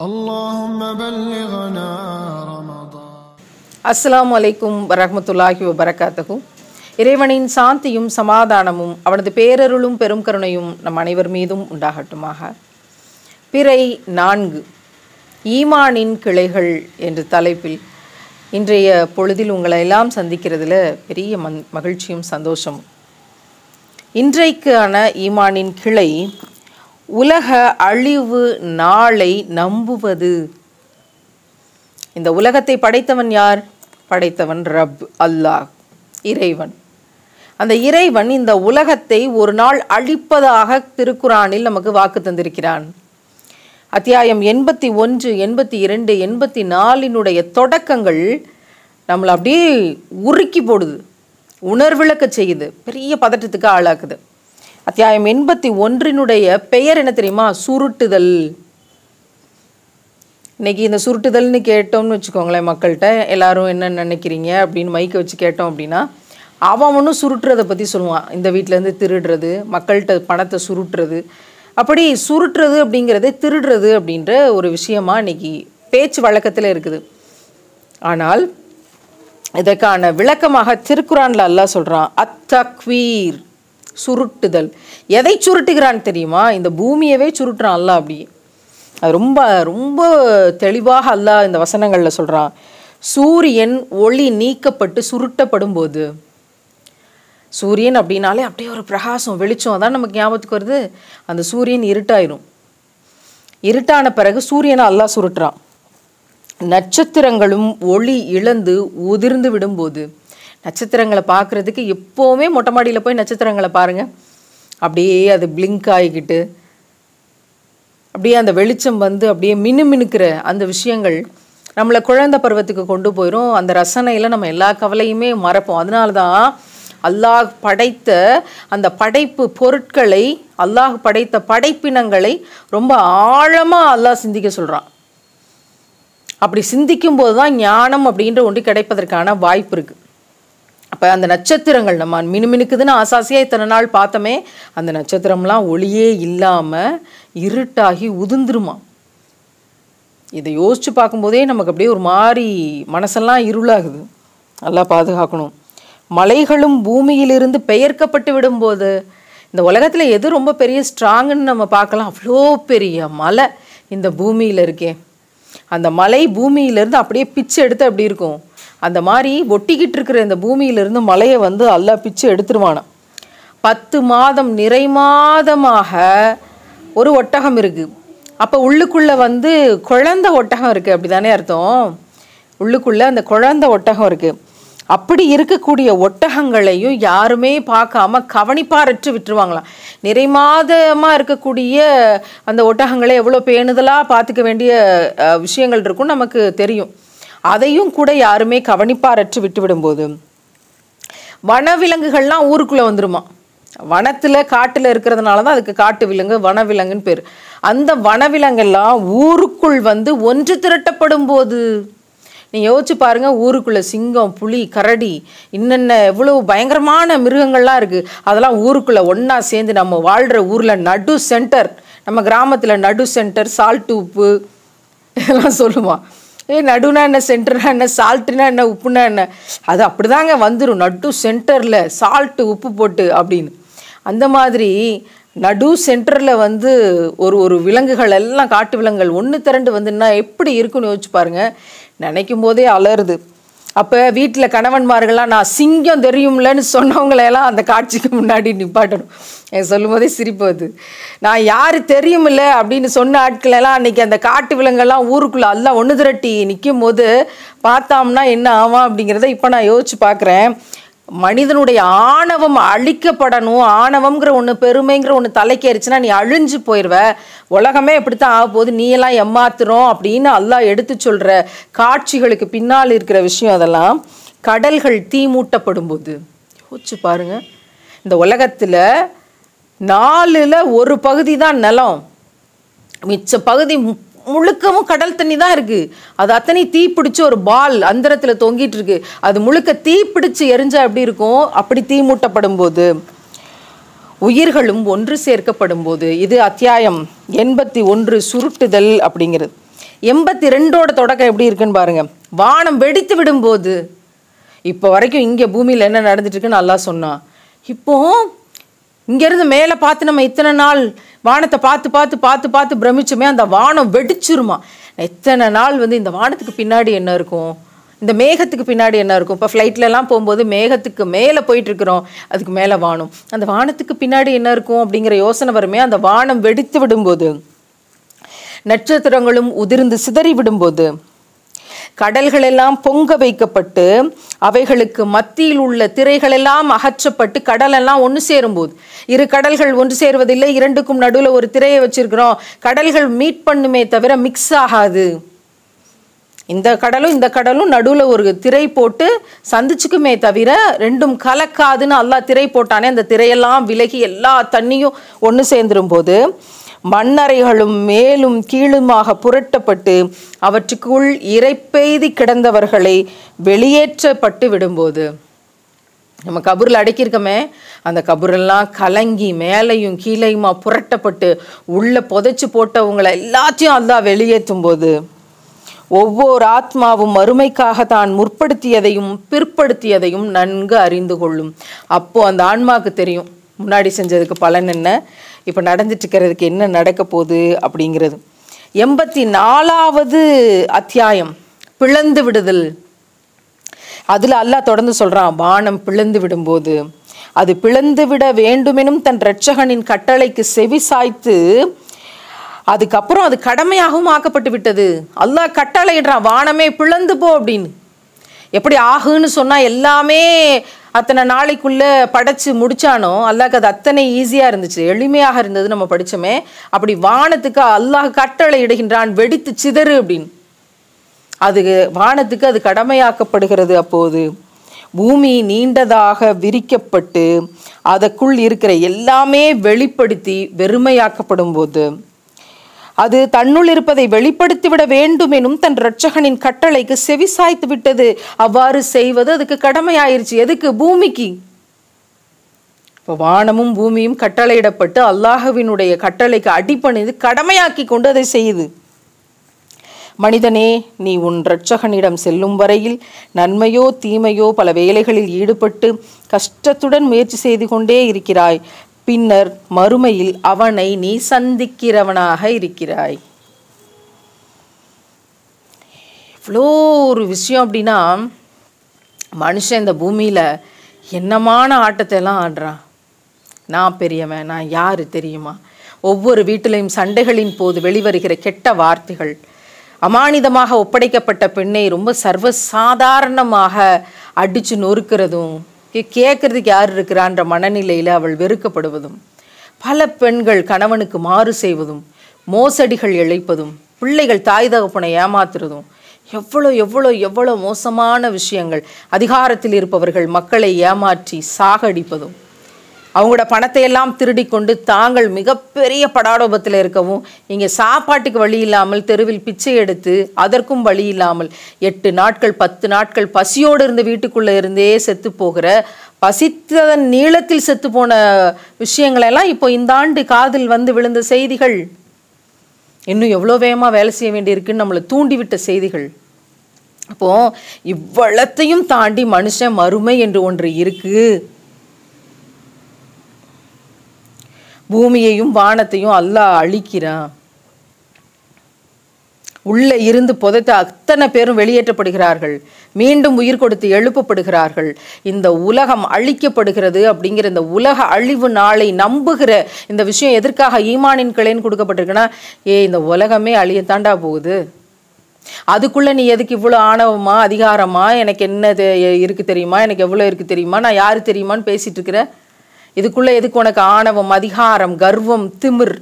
اللهم بلغنا رمضان அஸ்ஸலாமு அலைக்கும் வரஹ்மத்துல்லாஹி வபரகாத்தஹு இறைவனின் சாந்தியும் சமாதானமும் அவனது பேரருளும் பெரும் கருணையும் நம் அனைவர் மீதும் உண்டாகட்டுமாக பிறை நான்கு ஈமானின் கிளைகள் என்ற தலைப்பில் இன்றைய பொழுதில் உங்களை எல்லாம் சந்திக்கிறதுல பெரிய மன் மகிழ்ச்சியும் சந்தோஷமும் இன்றைக்கான ஈமானின் கிளை உலக அழிவு நாளை நம்புவது இந்த உலகத்தை படைத்தவன் யார் படைத்தவன் ரப் அல்லாஹ் இறைவன் அந்த இறைவன் இந்த உலகத்தை ஒரு நாள் அழிப்பதாக திருக்குறானில் நமக்கு வாக்கு தந்திருக்கிறான் அத்தியாயம் எண்பத்தி ஒன்று எண்பத்தி இரண்டு எண்பத்தி நாலினுடைய தொடக்கங்கள் நம்மளை அப்படியே உருக்கி போடுது உணர்விளக்க செய்யுது பெரிய பதட்டத்துக்கு ஆளாக்குது அத்தியாயம் எண்பத்தி ஒன்றினுடைய பெயர் என்ன தெரியுமா சுருட்டுதல் இன்னைக்கு இந்த சுருட்டுதல்னு கேட்டோம்னு வச்சுக்கோங்களேன் மக்கள்கிட்ட எல்லாரும் என்ன நினைக்கிறீங்க அப்படின்னு மைக்கை வச்சு கேட்டோம் அப்படின்னா அவன் ஒன்றும் சுருட்டுறதை பற்றி சொல்லுவான் இந்த வீட்டிலேருந்து திருடுறது மக்கள்கிட்ட பணத்தை சுருட்டுறது அப்படி சுருட்டுறது அப்படிங்கிறது திருடுறது அப்படின்ற ஒரு விஷயமா இன்னைக்கு பேச்சு வழக்கத்தில் இருக்குது ஆனால் இதற்கான விளக்கமாக திருக்குறான்ல அல்லாஹ் சொல்கிறான் அத்தக்வீர் சுருட்டுதல் எதை சுருட்டுகிறான் தெரியுமா இந்த பூமியவே சுருட்டுறான் அல்லாஹ் அப்படி அது ரொம்ப ரொம்ப தெளிவாக அல்லாஹ் இந்த வசனங்களில் சொல்கிறான் சூரியன் ஒளி நீக்கப்பட்டு சுருட்டப்படும் போது சூரியன் அப்படின்னாலே அப்படியே ஒரு பிரகாசம் வெளிச்சம் அதான் நமக்கு ஞாபகத்துக்கு வருது அந்த சூரியன் இருட்டாயிரும் இருட்டான பிறகு சூரியனை அல்லாஹ் சுருட்டுறான் நட்சத்திரங்களும் ஒளி இழந்து உதிர்ந்து விடும்போது நட்சத்திரங்களை பார்க்குறதுக்கு எப்போவுமே மொட்டை மாடியில் போய் நட்சத்திரங்களை பாருங்கள் அப்படியே அது பிளிங்க் ஆகிக்கிட்டு அப்படியே அந்த வெளிச்சம் வந்து அப்படியே மினுமினுக்கிற அந்த விஷயங்கள் நம்மளை குழந்தை பருவத்துக்கு கொண்டு போயிடும் அந்த ரசனையில் நம்ம எல்லா கவலையுமே மறப்போம் அதனால தான் அல்லாஹ் படைத்த அந்த படைப்பு பொருட்களை அல்லாஹ் படைத்த படைப்பினங்களை ரொம்ப ஆழமாக அல்லாஹ் சிந்திக்க சொல்கிறான் அப்படி சிந்திக்கும் போது தான் ஞானம் அப்படின்ற ஒன்று கிடைப்பதற்கான வாய்ப்பு இருக்குது அப்போ அந்த நட்சத்திரங்கள் நம்ம மினுமினுக்குதுன்னு ஆசாசியாக இத்தனை நாள் பார்த்தோமே அந்த நட்சத்திரம்லாம் ஒளியே இல்லாமல் இருட்டாகி உதிர்ந்துருமா இதை யோசித்து பார்க்கும்போதே நமக்கு அப்படியே ஒரு மாதிரி மனசெல்லாம் இருளாகுது நல்லா பாதுகாக்கணும் மலைகளும் பூமியிலிருந்து பெயர்க்கப்பட்டு விடும்போது இந்த உலகத்தில் எது ரொம்ப பெரிய ஸ்ட்ராங்குன்னு நம்ம பார்க்கலாம் அவ்வளோ பெரிய மலை இந்த பூமியில் இருக்கே அந்த மலை பூமியிலேருந்து அப்படியே பிச்சு எடுத்து அப்படி இருக்கும் அந்த மாதிரி ஒட்டிக்கிட்டு இருக்கிற இந்த பூமியிலிருந்து மலையை வந்து அல்லா பிச்சு எடுத்துருவானாம் பத்து மாதம் நிறை மாதமாக ஒரு ஒட்டகம் இருக்குது அப்போ உள்ளுக்குள்ளே வந்து குழந்த ஒட்டகம் இருக்குது அப்படி தானே அர்த்தம் உள்ளுக்குள்ளே அந்த குழந்த ஒட்டகம் இருக்குது அப்படி இருக்கக்கூடிய ஒட்டகங்களையும் யாருமே பார்க்காம கவனிப்பாரற்று விட்டுருவாங்களாம் நிறை மாதமாக இருக்கக்கூடிய அந்த ஒட்டகங்களை எவ்வளோ பேணுதலாக பார்த்துக்க வேண்டிய அஹ், விஷயங்கள் இருக்கும் நமக்கு தெரியும் அதையும் கூட யாருமே கவனிப்பாரற்று விட்டு விடும்போது வனவிலங்குகள்லாம் ஊருக்குள்ளே வந்துருமா வனத்தில் காட்டில் இருக்கிறதுனால தான் அதுக்கு காட்டு விலங்கு வனவிலங்குன்னு பேர் அந்த வனவிலங்கெல்லாம் ஊருக்குள் வந்து ஒன்று திரட்டப்படும் போது நீ யோசிச்சு பாருங்க ஊருக்குள்ள சிங்கம் புலி கரடி இன்னென்ன எவ்வளவு பயங்கரமான மிருகங்கள்லாம் இருக்குது அதெல்லாம் ஊருக்குள்ளே ஒன்றா சேர்ந்து நம்ம வாழ்கிற ஊரில் நடு சென்டர் நம்ம கிராமத்தில் நடு சென்டர் சால்ட் உப்பு இதெல்லாம் சொல்லுவான் ஏ நடுனா என்ன சென்டர்னா என்ன சால்ட்டுனா என்ன உப்புனா என்ன அது அப்படிதாங்க வந்துடும் நடு சென்டரில் சால்ட்டு உப்பு போட்டு அப்படின்னு அந்த மாதிரி நடு சென்டரில் வந்து ஒரு ஒரு விலங்குகள் எல்லாம் காட்டு விலங்குகள் ஒன்று திரண்டு வந்துன்னா எப்படி இருக்குன்னு யோசிச்சு பாருங்க நினைக்கும் போதே அலறுது அப்போ வீட்டில் கணவன்மார்கள்லாம் நான் சிங்கம் தெரியும்லன்னு சொன்னவங்களையெல்லாம் அந்த காட்சிக்கு முன்னாடி நிப்பாட்டணும் எனக்கு சொல்லும் போதே சிரிப்பு வருது நான் யார் தெரியுமில்ல அப்படின்னு சொன்ன ஆட்களெல்லாம் அன்னைக்கு அந்த காட்டு விலங்கெல்லாம் ஊருக்குள்ளே எல்லாம் ஒன்று திரட்டி நிற்கும் போது பார்த்தோம்னா என்ன ஆவாம் அப்படிங்கிறத இப்போ நான் யோசிச்சு பார்க்குறேன் மனிதனுடைய ஆணவம் அழிக்கப்படணும் ஆணவம்ங்கிற ஒன்று பெருமைங்கிற ஒன்று தலைக்கேறிச்சுன்னா நீ அழிஞ்சு போயிடுவ உலகமே இப்படித்தான் ஆக போகுது நீ எல்லாம் ஏமாத்துறோம் அப்படின்னு அல்லாஹ் எடுத்து சொல்கிற காட்சிகளுக்கு பின்னால் இருக்கிற விஷயம் அதெல்லாம் கடல்கள் தீ மூட்டப்படும் போது யோசிச்சு பாருங்க இந்த உலகத்தில் நாலில் ஒரு பகுதி தான் நிலம் மிச்ச பகுதி மு- முழுக்கவும் கடல் தண்ணி தான் இருக்கு அது அத்தனை தீ பிடிச்சு ஒரு பால் அந்தரத்தில் தொங்கிட்டு இருக்கு அது முழுக்க தீ பிடிச்சு எரிஞ்சா எப்படி இருக்கும் அப்படி தீ மூட்டப்படும் போது உயிர்களும் ஒன்று சேர்க்கப்படும் போது இது அத்தியாயம் எண்பத்தி ஒன்று சுருட்டுதல் அப்படிங்கிறது எண்பத்தி ரெண்டோட தொடக்கம் எப்படி இருக்குன்னு பாருங்க வானம் வெடித்து விடும்போது இப்போ வரைக்கும் இங்கே பூமியில் என்ன நடந்துட்டு இருக்குன்னு நல்லா சொன்னான் இப்போ இங்கேருந்து மேலே பார்த்து நம்ம இத்தனை நாள் வானத்தை பார்த்து பார்த்து பார்த்து பார்த்து பிரமிச்சுமே அந்த வானம் வெடிச்சிருமா எத்தனை நாள் வந்து இந்த வானத்துக்கு பின்னாடி என்ன இருக்கும் இந்த மேகத்துக்கு பின்னாடி என்ன இருக்கும் இப்போ ஃப்ளைட்லலாம் போகும்போது மேகத்துக்கு மேலே போயிட்டு இருக்கிறோம் அதுக்கு மேலே வானம் அந்த வானத்துக்கு பின்னாடி என்ன இருக்கும் அப்படிங்கிற யோசனை வருமே அந்த வானம் வெடித்து விடும்போது நட்சத்திரங்களும் உதிர்ந்து சிதறி விடும்போது கடல்கள் எல்லாம் பொங்க வைக்கப்பட்டு அவைகளுக்கு மத்தியில் உள்ள திரைகள் எல்லாம் அகற்றப்பட்டு கடல் எல்லாம் ஒன்று சேரும்போது இரு கடல்கள் ஒன்று சேருவதில்லை இரண்டுக்கும் நடுவில் ஒரு திரையை வச்சிருக்கிறோம் கடல்கள் மீட் பண்ணுமே தவிர மிக்ஸ் ஆகாது இந்த கடலும் இந்த கடலும் நடுவில் ஒரு திரை போட்டு சந்திச்சுக்குமே தவிர ரெண்டும் கலக்காதுன்னு அல்லாஹ் திரை போட்டானே அந்த திரையெல்லாம் விலகி எல்லா தண்ணியும் ஒன்று சேர்ந்துரும் போது மண்ணறைகளும் மேலும் கீழுமாக புரட்டப்பட்டு அவற்றுக்குள் இறைப்பெய்தி கிடந்தவர்களை வெளியேற்றப்பட்டு விடும்போது நம்ம கபூரில் அடக்கியிருக்கோமே அந்த கபூரெல்லாம் கலங்கி மேலையும் கீழையுமா புரட்டப்பட்டு உள்ளே புதைச்சு போட்டவங்களை எல்லாத்தையும் அல்லாஹ் வெளியேற்றும் போது ஒவ்வொரு ஆத்மாவும் மறுமைக்காக தான் முற்படுத்தியதையும் பிற்படுத்தியதையும் நன்கு அறிந்து கொள்ளும் அப்போ அந்த ஆன்மாவுக்கு தெரியும் முன்னாடி செஞ்சதுக்கு பலன் என்ன இப்போ நடந்துட்டு இருக்கிறதுக்கு என்ன நடக்க போகுது அப்படிங்கிறது எண்பத்தி நாலாவது அத்தியாயம் பிளந்து விடுதல் அதில் அல்லாஹ் தொடர்ந்து சொல்றான் வானம் பிளந்து விடும்போது அது பிளந்து விட வேண்டுமெனும் தன் இரட்சகனின் கட்டளைக்கு செவி சாய்த்து அதுக்கப்புறம் அது கடமையாகவும் ஆக்கப்பட்டு விட்டது அல்லாஹ் கட்டளையிடுறான் வானமே பிளந்து போ அப்படின்னு எப்படி ஆகுன்னு சொன்னா எல்லாமே அத்தனை நாளைக்குள்ள படைச்சு முடிச்சானோ அல்லாஹ்க்கு அது அத்தனை ஈஸியா இருந்துச்சு எளிமையாக இருந்தது நம்ம படிச்சோமே அப்படி வானத்துக்கு அல்லாஹ் கட்டளை இடுகின்றான் வெடித்து சிதறு அப்படின்னு அது வானத்துக்கு அது கடமையாக்கப்படுகிறது அப்போது பூமி நீண்டதாக விரிக்கப்பட்டு அதற்குள் இருக்கிற எல்லாமே வெளிப்படுத்தி வெறுமையாக்கப்படும் போது அது தன்னுள் இருப்பதை வெளிப்படுத்திவிட வேண்டும் எனும் தன் இரட்சகனின் கட்டளைக்கு செவி சாய்த்து விட்டது அவ்வாறு செய்வது அதுக்கு கடமையாயிருச்சு எதுக்கு பூமிக்கு இப்போ வானமும் பூமியும் கட்டளையிடப்பட்டு அல்லாஹ்வினுடைய கட்டளைக்கு அடிபணிந்து கடமையாக்கி கொண்டு அதை செய்யுது மனிதனே நீ உன் இரட்சகனிடம் செல்லும் வரையில் நன்மையோ தீமையோ பல வேலைகளில் ஈடுபட்டு கஷ்டத்துடன் முயற்சி செய்து கொண்டே இருக்கிறாய் பின்னர் மறுமையில் அவனை நீ சந்திக்கிறவனாக இருக்கிறாய் இவ்வளோ ஒரு விஷயம் அப்படின்னா மனுஷன் இந்த பூமியில் என்னமான ஆட்டத்தை எல்லாம் ஆடுறான் நான் பெரியவன் நான் யாரு தெரியுமா ஒவ்வொரு வீட்டிலையும் சண்டைகளின் போது வெளிவருகிற கெட்ட வார்த்தைகள் அமானிதமாக ஒப்படைக்கப்பட்ட பெண்ணை ரொம்ப சர்வசாதாரணமாக அடிச்சு நொறுக்கிறதும் கே- கேட்கறதுக்கு யார் இருக்கிறான்ற மனநிலையில் அவள் வெறுக்கப்படுவதும் பல பெண்கள் கணவனுக்கு மாறு செய்வதும் மோசடிகள் இழைப்பதும் பிள்ளைகள் தாய் தகப்பனை ஏமாத்துறதும் எவ்வளோ எவ்வளோ எவ்வளோ மோசமான விஷயங்கள் அதிகாரத்தில் இருப்பவர்கள் மக்களை ஏமாற்றி சாகடிப்பதும் அவங்களோட பணத்தை எல்லாம் திருடி கொண்டு தாங்கள் மிகப்பெரிய படாடோபத்தில் இருக்கவும் இங்கே சாப்பாட்டுக்கு வழி இல்லாமல் தெருவில் பிச்சை எடுத்து அதற்கும் வழி இல்லாமல் எட்டு நாட்கள் பத்து நாட்கள் பசியோடு இருந்த வீட்டுக்குள்ளே இருந்தே செத்து போகிற பசித்ததன் நீளத்தில் செத்து போன விஷயங்களெல்லாம் இப்போ இந்த ஆண்டு காதில் வந்து விழுந்த செய்திகள் இன்னும் எவ்வளோ வேகமாக வேலை செய்ய வேண்டியிருக்குன்னு நம்மளை தூண்டிவிட்ட செய்திகள் அப்போ இவ்வளத்தையும் தாண்டி மனுஷன் மறுமை என்று ஒன்று இருக்கு பூமியையும் வானத்தையும் அல்லாஹ் அழிக்கிறான் உள்ள இருந்து புதைத்த அத்தனை பேரும் வெளியேற்றப்படுகிறார்கள் மீண்டும் உயிர் கொடுத்து எழுப்பப்படுகிறார்கள் இந்த உலகம் அழிக்கப்படுகிறது அப்படிங்கிற இந்த உலக அழிவு நாளை நம்புகிற இந்த விஷயம் எதற்காக ஈமானின் கிளைன்னு கொடுக்கப்பட்டிருக்குன்னா ஏ இந்த உலகமே அழியத்தாண்டா போகுது அதுக்குள்ள நீ எதுக்கு இவ்வளோ ஆணவமா அதிகாரமா எனக்கு என்ன தெ- இருக்கு தெரியுமா எனக்கு எவ்வளோ இருக்கு தெரியுமா நான் யாரு தெரியுமான்னு பேசிட்டு இருக்கிற இதுக்குள்ள எதுக்கு உனக்கு ஆணவம் அதிகாரம் கர்வம் திமிர்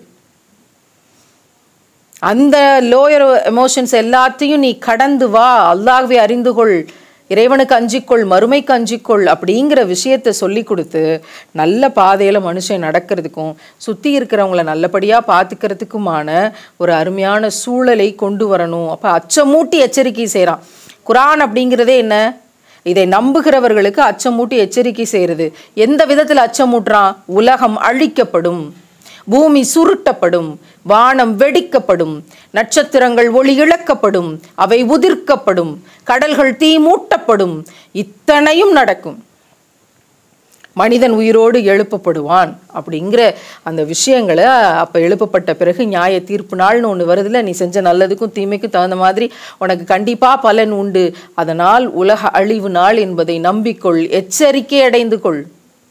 அந்த லோயர் எமோஷன்ஸ் எல்லாத்தையும் நீ கடந்து வா அல்லாஹ்வை அறிந்து கொள் இறைவனுக்கு அஞ்சிக்கொள் மறுமைக்கு அஞ்சிக்கொள் அப்படிங்கிற விஷயத்தை சொல்லி கொடுத்து நல்ல பாதையில் மனுஷன் நடக்கிறதுக்கும் சுற்றி இருக்கிறவங்கள நல்லபடியாக பார்த்துக்கிறதுக்குமான ஒரு அருமையான சூழலை கொண்டு வரணும் அப்போ அச்சமூட்டி எச்சரிக்கை செய்கிறான் குரான் அப்படிங்கிறதே என்ன இதை நம்புகிறவர்களுக்கு அச்சமூட்டி எச்சரிக்கை செய்கிறது எந்த விதத்தில் அச்சமூட்டுறான் உலகம் அழிக்கப்படும் பூமி சுருட்டப்படும் வானம் வெடிக்கப்படும் நட்சத்திரங்கள் ஒளி இழக்கப்படும் அவை உதிர்க்கப்படும் கடல்கள் தீ மூட்டப்படும் இத்தனையும் நடக்கும் மனிதன் உயிரோடு எழுப்பப்படுவான் அப்படிங்கிற அந்த விஷயங்களை அப்போ எழுப்பப்பட்ட பிறகு நியாய தீர்ப்பு நாள்னு ஒன்று வருதுல நீ செஞ்ச நல்லதுக்கும் தீமைக்கும் தகுந்த மாதிரி உனக்கு கண்டிப்பாக பலன் உண்டு அதனால் உலக அழிவு நாள் என்பதை நம்பிக்கொள் எச்சரிக்கை அடைந்து கொள்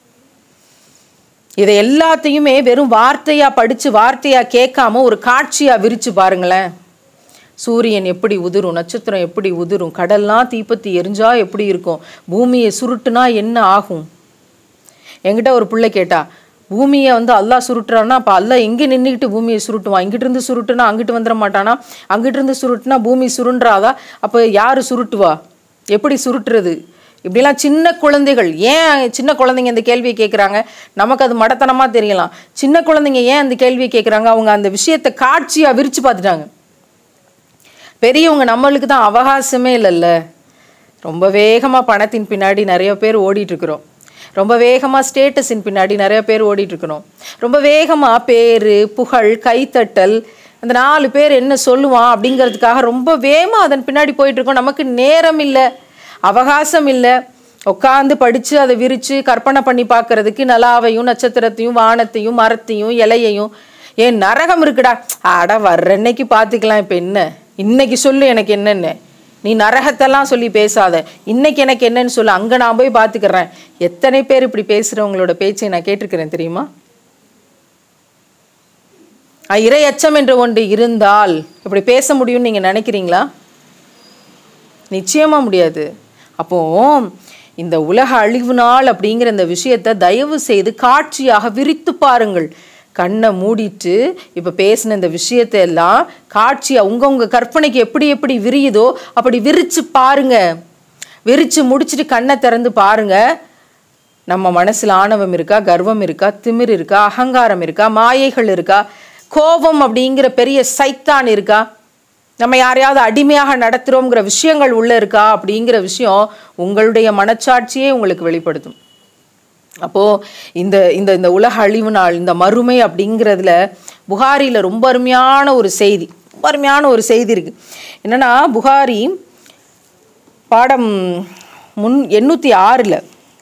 இதை எல்லாத்தையுமே வெறும் வார்த்தையா படிச்சு வார்த்தையா கேட்காம ஒரு காட்சியா விரிச்சு பாருங்களேன் சூரியன் எப்படி உதிரும் நட்சத்திரம் எப்படி உதிரும் கடல்லாம் தீப்பத்தி எரிஞ்சா எப்படி இருக்கும் பூமியை சுருட்டுனா என்ன ஆகும் என்கிட்ட ஒரு பிள்ளை கேட்டா பூமியை வந்து அல்லாஹ் சுருட்டுறான்னா அப்போ அல்லாஹ் எங்கே நின்றுக்கிட்டு பூமியை சுருட்டுவான் இங்கிட்டு இருந்து சுருட்டுனா அங்கிட்டு வந்துட மாட்டானா அங்கிட்டு இருந்து சுருட்டுனா பூமி சுருண்டுறாதா அப்போ யார் சுருட்டுவா எப்படி சுருட்டுறது இப்படிலாம் சின்ன குழந்தைகள் ஏன் சின்ன குழந்தைங்க இந்த கேள்வியை கேட்குறாங்க நமக்கு அது மடத்தனமாக தெரியலாம் சின்ன குழந்தைங்க ஏன் அந்த கேள்வியை கேட்குறாங்க அவங்க அந்த விஷயத்தை காட்சியாக விரித்து பார்த்துட்டாங்க பெரியவங்க நம்மளுக்கு தான் அவகாசமே இல்லைல்ல ரொம்ப வேகமாக பணத்தின் பின்னாடி நிறைய பேர் ஓடிட்டு இருக்கிறோம் ரொம்ப வேகமாக ஸ்டேட்டஸின் பின்னாடி நிறைய பேர் ஓடிட்டு இருக்கிறோம் ரொம்ப வேகமாக பேர் புகழ் கைத்தட்டல் அந்த நாலு பேர் என்ன சொல்லுவான் அப்படிங்கிறதுக்காக ரொம்ப வேகமாக அதன் பின்னாடி போயிட்டு இருக்கோம் நமக்கு நேரம் இல்லை அவகாசம் இல்லை உட்காந்து படித்து அதை விரித்து கற்பனை பண்ணி பார்க்கறதுக்கு நிலாவையும் நட்சத்திரத்தையும் வானத்தையும் மரத்தையும் இலையையும் ஏன் நரகம் இருக்குடா அட வர்ற அன்னைக்கு பார்த்துக்கலாம் இப்போ என்ன இன்னைக்கு சொல்லு எனக்கு என்னென்ன நீ நரகத்தெல்லாம் சொல்லி பேசாத இன்னைக்கு எனக்கு என்னன்னு சொல்லு அங்கே நான் போய் பார்த்துக்கிறேன் எத்தனை பேர் இப்படி பேசுகிறவங்களோட பேச்சை நான் கேட்டிருக்கிறேன் தெரியுமா அஹ் இறை அச்சம் என்ற ஒன்று இருந்தால் இப்படி பேச முடியும்னு நீங்கள் நினைக்கிறீங்களா நிச்சயமா முடியாது அப்போ இந்த உலக அழிவு நாள் அப்படிங்கிற இந்த விஷயத்தை தயவு செய்து காட்சியாக விரித்து பாருங்கள் கண்ணை மூடிட்டு இப்போ பேசின இந்த விஷயத்தை எல்லாம் காட்சியாக உங்க உங்க கற்பனைக்கு எப்படி எப்படி விரியுதோ அப்படி விரிச்சு பாருங்க விரிச்சு முடிச்சுட்டு கண்ணை திறந்து பாருங்க நம்ம மனசுல ஆணவம் இருக்கா கர்வம் இருக்கா திமிர் இருக்கா அகங்காரம் இருக்கா மாயைகள் இருக்கா கோபம் அப்படிங்கிற பெரிய சைத்தான் இருக்கா நம்ம யாரையாவது அடிமையாக நடத்துகிறோங்கிற விஷயங்கள் உள்ள இருக்கா அப்படிங்கிற விஷயம் உங்களுடைய மனச்சாட்சியே உங்களுக்கு வெளிப்படுத்தும் அப்போ இந்த இந்த இந்த உலக அழிவு நாள் இந்த மறுமை அப்படிங்கிறதுல புகாரில ரொம்ப அருமையான ஒரு செய்தி ரொம்ப அருமையான ஒரு செய்தி இருக்கு என்னன்னா புகாரி பாடம் முன் எண்ணூற்றி ஆறில்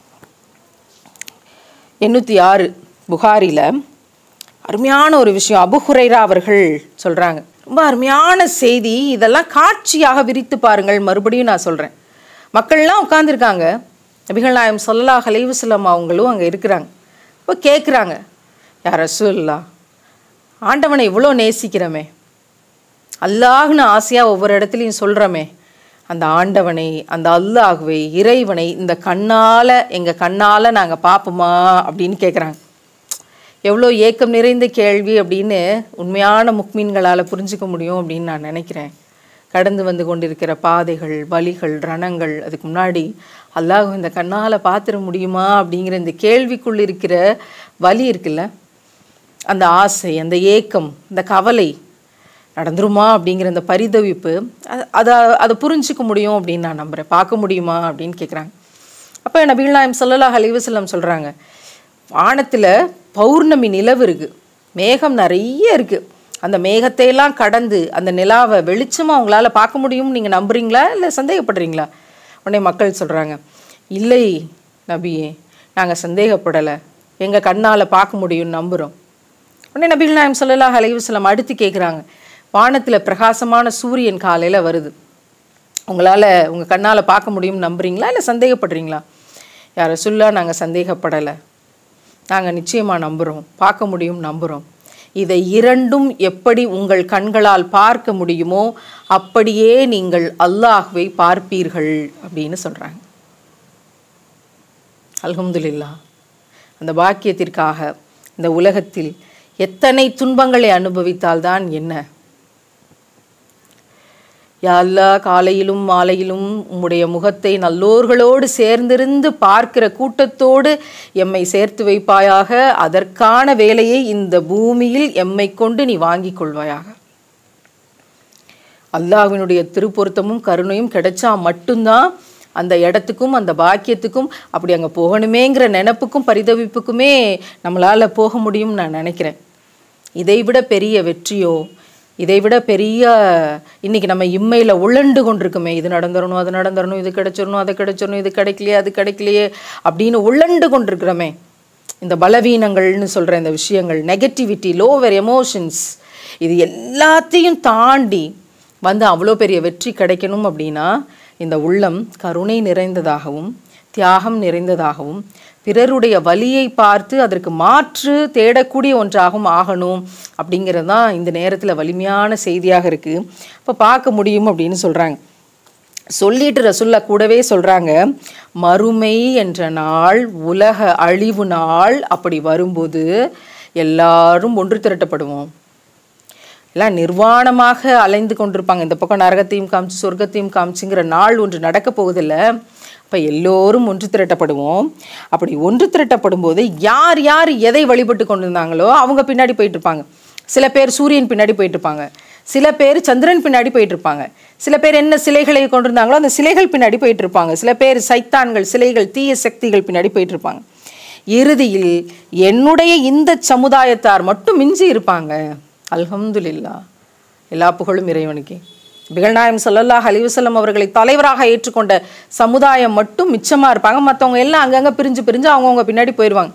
எண்ணூற்றி ஆறு புகாரில அருமையான ஒரு விஷயம் அபு ஹுரைரா அவர்கள் சொல்றாங்க ரொம்ப அருமையான செய்தி இதெல்லாம் காட்சியாக விரித்து பாருங்கள் மறுபடியும் நான் சொல்றேன் மக்கள்லாம் உட்காந்துருக்காங்க நபிகள் நாயம் சொல்லலாஹ் அலைவுசல்லம் அவங்களும் அங்கே இருக்கிறாங்க இப்போ கேட்குறாங்க யார் ரசூல்லா ஆண்டவனை இவ்வளோ நேசிக்கிறோமே அல்லாஹ்னு ஆசையாக ஒவ்வொரு இடத்துலையும் சொல்கிறோமே அந்த ஆண்டவனை அந்த அல்லாஹ்வை இறைவனை இந்த கண்ணால் எங்கள் கண்ணால் நாங்கள் பார்ப்போமா அப்படின்னு கேட்குறாங்க எவ்வளோ ஏக்கம் நிறைந்த கேள்வி அப்படின்னு உண்மையான முக்மீன்களால் புரிஞ்சுக்க முடியும் அப்படின்னு நான் நினைக்கிறேன் கடந்து வந்து கொண்டிருக்கிற பாதைகள் வழிகள் ரணங்கள் அதுக்கு முன்னாடி அல்லாஹ் இந்த கண்ணால் பார்த்துட முடியுமா அப்படிங்கிற இந்த கேள்விக்குள் இருக்கிற வலி இருக்குல்ல அந்த ஆசை அந்த ஏக்கம் இந்த கவலை நடந்துருமா அப்படிங்கிற அந்த பரிதவிப்பு அ- அதை அதை புரிஞ்சுக்க முடியும் அப்படின்னு நான் நம்புகிறேன் பார்க்க முடியுமா அப்படின்னு கேட்குறாங்க அப்போ நபிகள் நாயம் ஸல்லல்லாஹு அலைஹி வஸல்லம் சொல்கிறாங்க வானத்தில் பௌர்ணமி நிலவு இருக்குது மேகம் நிறைய இருக்குது அந்த மேகத்தையெல்லாம் கடந்து அந்த நிலாவை வெளிச்சமாக உங்களால் பார்க்க முடியும்னு நீங்கள் நம்புறீங்களா இல்லை சந்தேகப்படுறீங்களா உடனே மக்கள் சொல்கிறாங்க இல்லை நபியே நாங்கள் சந்தேகப்படலை எங்கள் கண்ணால் பார்க்க முடியும்னு நம்புகிறோம் உடனே நபிகள் நாயம் ஸல்லல்லாஹு அலைஹி வஸல்லம் அடுத்து கேட்குறாங்க வானத்தில் பிரகாசமான சூரியன் காலையில் வருது உங்களால் உங்கள் கண்ணால் பார்க்க முடியும்னு நம்புறீங்களா இல்லை சந்தேகப்படுறீங்களா யாரை சொல்லா நாங்கள் சந்தேகப்படலை நாங்கள் நிச்சயமாக நம்புகிறோம் பார்க்க முடியும் நம்புகிறோம் இதை இரண்டும் எப்படி உங்கள் கண்களால் பார்க்க முடியுமோ அப்படியே நீங்கள் அல்லாஹ்வை பார்ப்பீர்கள் அப்படின்னு சொல்கிறாங்க அல்ஹம்துலில்லா அந்த பாக்கியத்திற்காக இந்த உலகத்தில் எத்தனை துன்பங்களை அனுபவித்தால்தான் என்ன யா அல்லாஹ் காலையிலும் மாலையிலும் உம்முடைய முகத்தை நல்லோர்களோடு சேர்ந்திருந்து பார்க்கிற கூட்டத்தோடு எம்மை சேர்த்து வைப்பாயாக அதற்கான வேலையை இந்த பூமியில் எம்மை கொண்டு நீ வாங்கிக் கொள்வாயாக அல்லாஹ்வினுடைய திருப்பொருத்தமும் கருணையும் கிடைச்சா மட்டும்தான் அந்த இடத்துக்கும் அந்த பாக்கியத்துக்கும் அப்படி அங்கே போகணுமேங்கிற நினப்புக்கும் பரிதவிப்புக்குமே நம்மளால் போக முடியும்னு நான் நினைக்கிறேன் இதைவிட பெரிய வெற்றியோ இதைவிட பெரிய இன்னைக்கு நம்ம இம்மையில் உழண்டு கொண்டிருக்குமே இது நடந்துடணும் அது நடந்துடணும் இது கிடைச்சிடணும் அது கிடைச்சிடணும் இது கிடைக்கலையே அது கிடைக்கலையே அப்படின்னு உழண்டு கொண்டிருக்கிறோமே இந்த பலவீனங்கள்னு சொல்கிற இந்த விஷயங்கள் நெகட்டிவிட்டி லோவர் எமோஷன்ஸ் இது எல்லாத்தையும் தாண்டி வந்து அவ்வளோ பெரிய வெற்றி கிடைக்கணும் அப்படின்னா இந்த உள்ளம் கருணை நிறைந்ததாகவும் தியாகம் நிறைந்ததாகவும் பிறருடைய வலியை பார்த்து அதற்கு மாற்று தேடக்கூடிய ஒன்றாகவும் ஆகணும் அப்படிங்கிறது தான் இந்த நேரத்தில் வலிமையான செய்தியாக இருக்குது இப்போ பார்க்க முடியும் அப்படின்னு சொல்கிறாங்க சொல்லிட்டு ரசுல்லா கூடவே சொல்றாங்க மறுமை என்ற நாள் உலக அழிவு நாள் அப்படி வரும்போது எல்லாரும் ஒன்று திரட்டப்படுவோம் எல்லாம் நிர்வாணமாக அலைந்து கொண்டிருப்பாங்க இந்த பக்கம் நரகத்தையும் காமிச்சு சொர்க்கத்தையும் காமிச்சுங்கிற நாள் ஒன்று நடக்க போகுதில்ல அப்போ எல்லோரும் ஒன்று திரட்டப்படுவோம் அப்படி ஒன்று திரட்டப்படும் போது யார் யார் எதை வழிபட்டு கொண்டிருந்தாங்களோ அவங்க பின்னாடி போயிட்டு இருப்பாங்க சில பேர் சூரியன் பின்னாடி போயிட்டு இருப்பாங்க சில பேர் சந்திரன் பின்னாடி போயிட்டு இருப்பாங்க சில பேர் என்ன சிலைகளை கொண்டிருந்தாங்களோ அந்த சிலைகள் பின்னாடி போயிட்டு இருப்பாங்க சில பேர் சைத்தான்கள் சிலைகள் தீய சக்திகள் பின்னாடி போயிட்டு இருப்பாங்க இறுதியில் என்னுடைய இந்த சமுதாயத்தார் மட்டும் மிஞ்சி இருப்பாங்க அல்ஹம்துலில்லா எல்லா புகழும் இறைவனுக்கே பிகழ்நாயம் ஸல்லல்லாஹு அலைஹி வஸல்லம் அவர்களை தலைவராக ஏற்றுக்கொண்ட சமுதாயம் மட்டும் மிச்சமாக இருப்பாங்க மற்றவங்க எல்லாம் அங்கங்கே பிரிஞ்சு பிரிஞ்சு அவங்கவுங்க பின்னாடி போயிடுவாங்க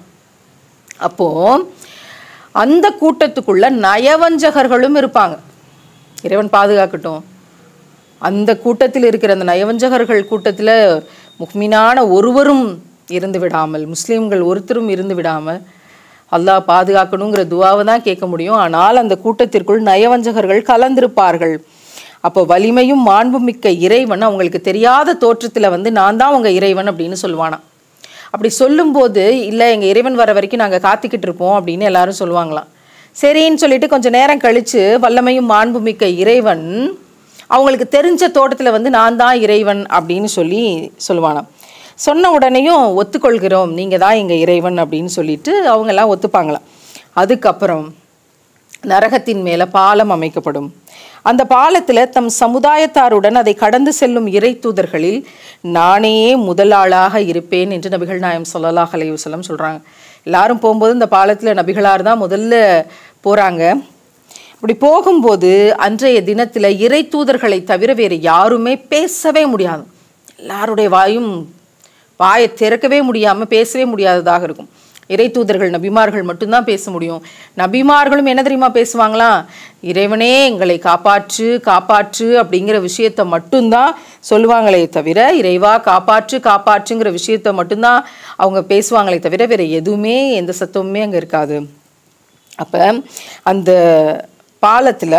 அப்போது அந்த கூட்டத்துக்குள்ள நயவஞ்சகர்களும் இருப்பாங்க இறைவன் பாதுகாக்கட்டும் அந்த கூட்டத்தில் இருக்கிற அந்த நயவஞ்சகர்கள் கூட்டத்தில் முக்மினான ஒருவரும் இருந்து விடாமல் முஸ்லீம்கள் ஒருத்தரும் இருந்து விடாமல் அல்லாஹ் பாதுகாக்கணுங்கிற துவாவை தான் கேட்க முடியும் ஆனால் அந்த கூட்டத்திற்குள் நயவஞ்சகர்கள் கலந்திருப்பார்கள் அப்போ வலிமையும் மாண்புமிக்க இறைவன் அவங்களுக்கு தெரியாத தோற்றத்தில் வந்து நான் தான் உங்கள் இறைவன் அப்படின்னு சொல்லுவானாம் அப்படி சொல்லும்போது இல்லை எங்கள் இறைவன் வர வரைக்கும் நாங்கள் காத்துக்கிட்டு இருப்போம் அப்படின்னு எல்லாரும் சொல்லுவாங்களாம் சரின்னு சொல்லிட்டு கொஞ்சம் நேரம் கழித்து வல்லமையும் மாண்புமிக்க இறைவன் அவங்களுக்கு தெரிஞ்ச தோட்டத்தில் வந்து நான் தான் இறைவன் அப்படின்னு சொல்லி சொல்லுவானாம் சொன்ன உடனேயும் ஒத்துக்கொள்கிறோம் நீங்கள் தான் எங்கள் இறைவன் அப்படின்னு சொல்லிட்டு அவங்க எல்லாம் ஒத்துப்பாங்களாம் அதுக்கப்புறம் நரகத்தின் மேலே பாலம் அமைக்கப்படும் அந்த பாலத்தில் தம் சமுதாயத்தாருடன் அதை கடந்து செல்லும் இறை தூதர்களில் நானே முதலாளாக இருப்பேன் என்று நபிகள் நாயம் ஸல்லல்லாஹு அலைஹி வஸல்லம் சொல்கிறாங்க எல்லாரும் போகும்போது இந்த பாலத்தில் நபிகளார் தான் முதல்ல போகிறாங்க இப்படி போகும்போது அன்றைய தினத்தில் இறை தூதர்களை தவிர வேறு யாருமே பேசவே முடியாது எல்லாருடைய வாயும் வாயை திறக்கவே முடியாமல் பேசவே முடியாததாக இருக்கும் இறை தூதர்கள் நபிமார்கள் மட்டும்தான் பேச முடியும் நபிமார்களும் என்ன தெரியுமா பேசுவாங்களாம் இறைவனே எங்களை காப்பாற்று காப்பாற்று அப்படிங்கிற விஷயத்த மட்டும்தான் சொல்லுவாங்களே தவிர இறைவா காப்பாற்று காப்பாற்றுங்கிற விஷயத்த மட்டும்தான் அவங்க பேசுவாங்களே தவிர வேற எதுவுமே எந்த சத்தமுமே அங்கே இருக்காது அப்போ அந்த பாலத்தில்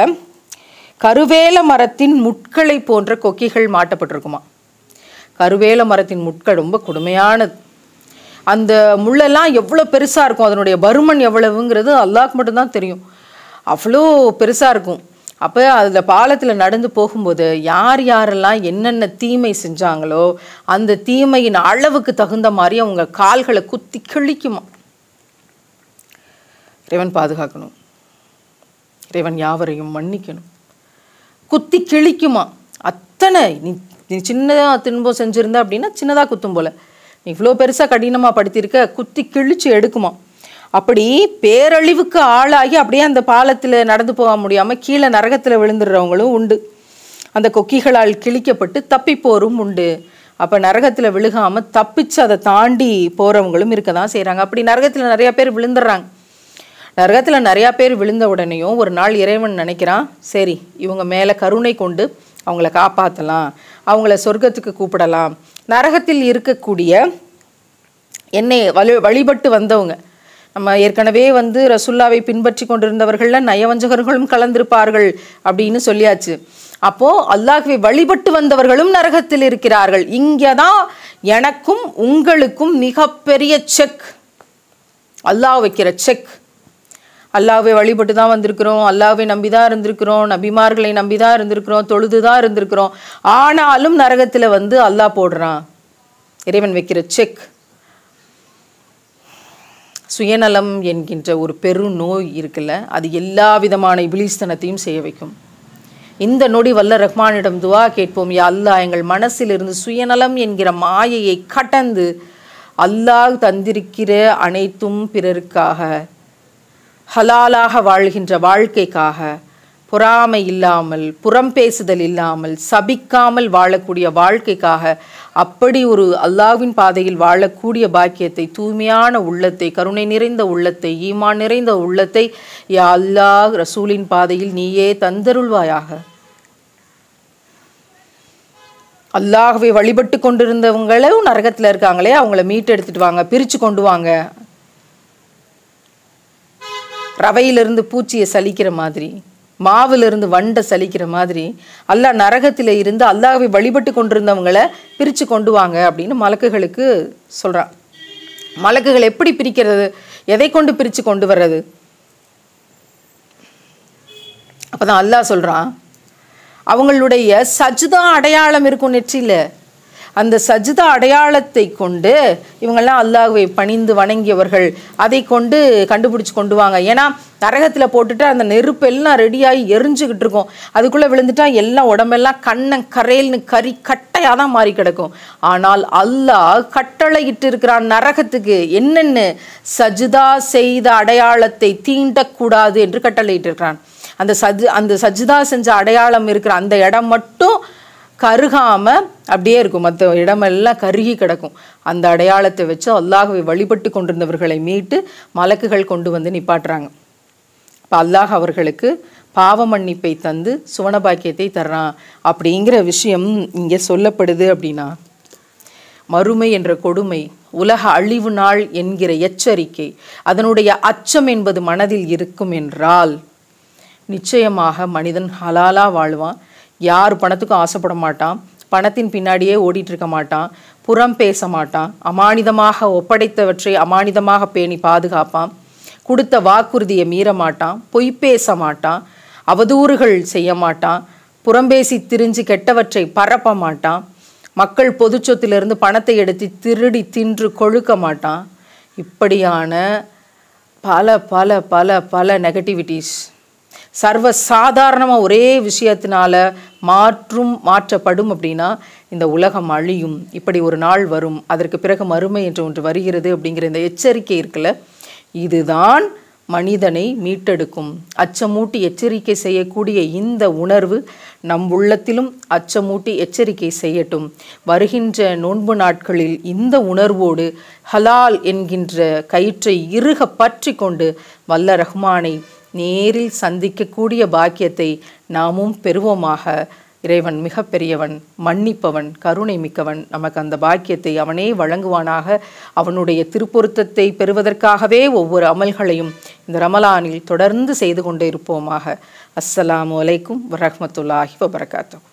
கருவேல மரத்தின் முட்களை போன்ற கொக்கிகள் மாட்டப்பட்டிருக்குமா கருவேல மரத்தின் முட்கள் ரொம்ப கொடுமையானது அந்த முள்ளெல்லாம் எவ்வளோ பெருசாக இருக்கும் அதனுடைய பருமன் எவ்வளவுங்கிறது அல்லாஹ்க்கு மட்டும்தான் தெரியும் அவ்வளோ பெருசாக இருக்கும் அப்போ அதில் பாலத்தில் நடந்து போகும்போது யார் யாரெல்லாம் என்னென்ன தீமை செஞ்சாங்களோ அந்த தீமையின் அளவுக்கு தகுந்த மாதிரி அவங்க கால்களை குத்தி கிழிக்குமா இறைவன் பாதுகாக்கணும் இறைவன் யாவரையும் மன்னிக்கணும் குத்தி கிழிக்குமா அத்தனை நீ நீ சின்னதாக துன்பம் செஞ்சுருந்த அப்படின்னா சின்னதாக குத்தும் போல நீ இவ்வளோ பெருசாக கடினமாக படுத்தியிருக்க குத்தி கிழிச்சு எடுக்குமா அப்படி பேரழிவுக்கு ஆளாகி அப்படியே அந்த பாலத்தில் நடந்து போக முடியாமல் கீழே நரகத்தில் விழுந்துடுறவங்களும் உண்டு அந்த கொக்கிகளால் கிழிக்கப்பட்டு தப்பிப்போரும் உண்டு அப்போ நரகத்தில் விழுகாமல் தப்பிச்சு அதை தாண்டி போகிறவங்களும் இருக்க தான் செய்கிறாங்க அப்படி நரகத்தில் நிறையா பேர் விழுந்துடுறாங்க நரகத்தில் நிறையா பேர் விழுந்த உடனேயும் ஒரு நாள் இறைவன் நினைக்கிறான் சரி இவங்க மேலே கருணை கொண்டு அவங்கள காப்பாற்றலாம் அவங்கள சொர்க்கத்துக்கு கூப்பிடலாம் நரகத்தில் இருக்கக்கூடிய என்னை வழி வழிபட்டு வந்தவங்க நம்ம ஏற்கனவே வந்து ரசுல்லாவை பின்பற்றி கொண்டிருந்தவர்கள்ல நயவஞ்சகர்களும் கலந்திருப்பார்கள் அப்படின்னு சொல்லியாச்சு அப்போ அல்லாஹ்வை வழிபட்டு வந்தவர்களும் நரகத்தில் இருக்கிறார்கள் இங்கே தான் எனக்கும் உங்களுக்கும் மிகப்பெரிய செக் அல்லாஹ் வைக்கிற செக் அல்லாஹ்வை வழிபட்டு தான் வந்திருக்கிறோம் அல்லாஹ்வை நம்பி தான் இருந்திருக்கிறோம் நபிமார்களை நம்பி தான் இருந்திருக்கிறோம் தொழுது தான் இருந்திருக்கிறோம் ஆனாலும் நரகத்தில் வந்து அல்லாஹ் போடுறான் இறைவன் வைக்கிற செக் சுயநலம் என்கின்ற ஒரு பெரு நோய் இருக்குல்ல அது எல்லா விதமான இபிலிஸ்தனத்தையும் செய்ய வைக்கும் இந்த நொடி வல்ல ரஹ்மானிடம் துவா கேட்போம் யா அல்லாஹ் எங்கள் மனசிலிருந்து சுயநலம் என்கிற மாயையை கடந்து அல்லாஹ் தந்திருக்கிற அனைத்தும் பிறருக்காக ஹலாலாக வாழ்கின்ற வாழ்க்கைக்காக பொறாமை இல்லாமல் புறம் பேசுதல் இல்லாமல் சபிக்காமல் வாழக்கூடிய வாழ்க்கைக்காக அப்படி ஒரு அல்லாஹ்வின் பாதையில் வாழக்கூடிய பாக்கியத்தை தூய்மையான உள்ளத்தை கருணை நிறைந்த உள்ளத்தை ஈமான் நிறைந்த உள்ளத்தை யா அல்லாஹ் ரசூலின் பாதையில் நீயே தந்தருள்வாயாக அல்லாஹ்வை வழிபட்டு கொண்டிருந்தவங்களும் நரகத்தில் இருக்காங்களே அவங்கள மீட்டு எடுத்துட்டு வாங்க பிரித்து கொண்டு வாங்க ரவையிலிருந்து பூச்சியை சலிக்கிற மாதிரி மாவிலிருந்து வண்டை சலிக்கிற மாதிரி அல்லாஹ் நரகத்தில் இருந்து அல்லாஹ்வை வழிபட்டு கொண்டிருந்தவங்களை பிரித்து கொண்டு வாங்க அப்படின்னு மலக்குகளுக்கு சொல்கிறான் மலக்குகள் எப்படி பிரிக்கிறது எதை கொண்டு பிரித்து கொண்டு வர்றது அப்பதான் அல்லாஹ் சொல்றான் அவங்களுடைய சஜ்தா அடையாளம் இருக்கும் நெற்றியில அந்த சஜ்தா அடையாளத்தை கொண்டு இவங்கெல்லாம் அல்லாஹ்வை பணிந்து வணங்கியவர்கள் அதை கொண்டு கண்டுபிடிச்சு கொண்டு வாங்க ஏன்னா நரகத்தில் போட்டுட்டு அந்த நெருப்பு எல்லாம் ரெடியாகி எரிஞ்சுக்கிட்டு இருக்கும் அதுக்குள்ளே விழுந்துட்டா எல்லாம் உடம்பெல்லாம் கண்ணன் கரையல்னு கறி கட்டையாக தான் மாறி கிடக்கும் ஆனால் அல்லாஹ் கட்டளையிட்டு இருக்கிறான் நரகத்துக்கு என்னென்னு சஜ்தா செய்த அடையாளத்தை தீண்டக்கூடாது என்று கட்டளையிட்டு இருக்கிறான் அந்த சஜ் அந்த சஜ்தா செஞ்ச அடையாளம் இருக்கிற அந்த இடம் மட்டும் கருகாம அப்படியே இருக்கும் மற்ற இடமெல்லாம் கருகி கிடக்கும் அந்த அடையாளத்தை வச்சு அல்லாஹ்வை வழிபட்டு கொண்டிருந்தவர்களை மீட்டு மலக்குகள் கொண்டு வந்து நிப்பாட்டுறாங்க இப்போ அல்லாஹ் அவர்களுக்கு பாவ மன்னிப்பை தந்து சுவனபாக்கியத்தை தர்றான் அப்படிங்கிற விஷயம் இங்கே சொல்லப்படுது அப்படின்னா மறுமை என்ற கொடுமை உலக அழிவு நாள் என்கிற எச்சரிக்கை அதனுடைய அச்சம் என்பது மனதில் இருக்கும் என்றால் நிச்சயமாக மனிதன் ஹலாலா வாழ்வான் யார் பணத்துக்கும் ஆசைப்பட மாட்டான் பணத்தின் பின்னாடியே ஓடிட்டு இருக்க மாட்டான் புறம் பேச மாட்டான் அமானிதமாக ஒப்படைத்தவற்றை அமானிதமாக பேணி பாதுகாப்பான் கொடுத்த வாக்குறுதியை மீற மாட்டான் பொய் பேச மாட்டான் அவதூறுகள் செய்ய மாட்டான் புறம்பேசி திரிஞ்சு கெட்டவற்றை பரப்ப மாட்டான் மக்கள் பொது சொத்திலிருந்து பணத்தை எடுத்து திருடி தின்று கொழுக்க மாட்டான் இப்படியான பல பல பல பல நெகட்டிவிட்டிஸ் சர்வ சாதாரணமாக ஒரே விஷயத்தினால மாற்றும் மாற்றப்படும் அப்படின்னா இந்த உலகம் அழியும் இப்படி ஒரு நாள் வரும் அதற்கு பிறகு மறுமை என்று ஒன்று வருகிறது அப்படிங்கிற இந்த எச்சரிக்கை இருக்குல்ல இதுதான் மனிதனை மீட்டெடுக்கும் அச்சமூட்டி எச்சரிக்கை செய்யக்கூடிய இந்த உணர்வு நம் உள்ளத்திலும் அச்சமூட்டி எச்சரிக்கை செய்யட்டும் வருகின்ற நோன்பு நாட்களில் இந்த உணர்வோடு ஹலால் என்கின்ற கயிற்றை இறுக பற்றி கொண்டு வல்ல ரஹ்மானை நேரில் சந்திக்கக்கூடிய பாக்கியத்தை நாமும் பெறுவோமாக இறைவன் மிக பெரியவன் மன்னிப்பவன் கருணை மிக்கவன் நமக்கு அந்த பாக்கியத்தை அவனே வழங்குவானாக அவனுடைய திருப்பொருத்தத்தை பெறுவதற்காகவே ஒவ்வொரு அமல்களையும் இந்த ரமலானில் தொடர்ந்து செய்து கொண்டே இருப்போமாக அஸ்ஸலாமு அலைக்கும் வரஹ்மத்துல்லாஹி வபரகாத்துஹு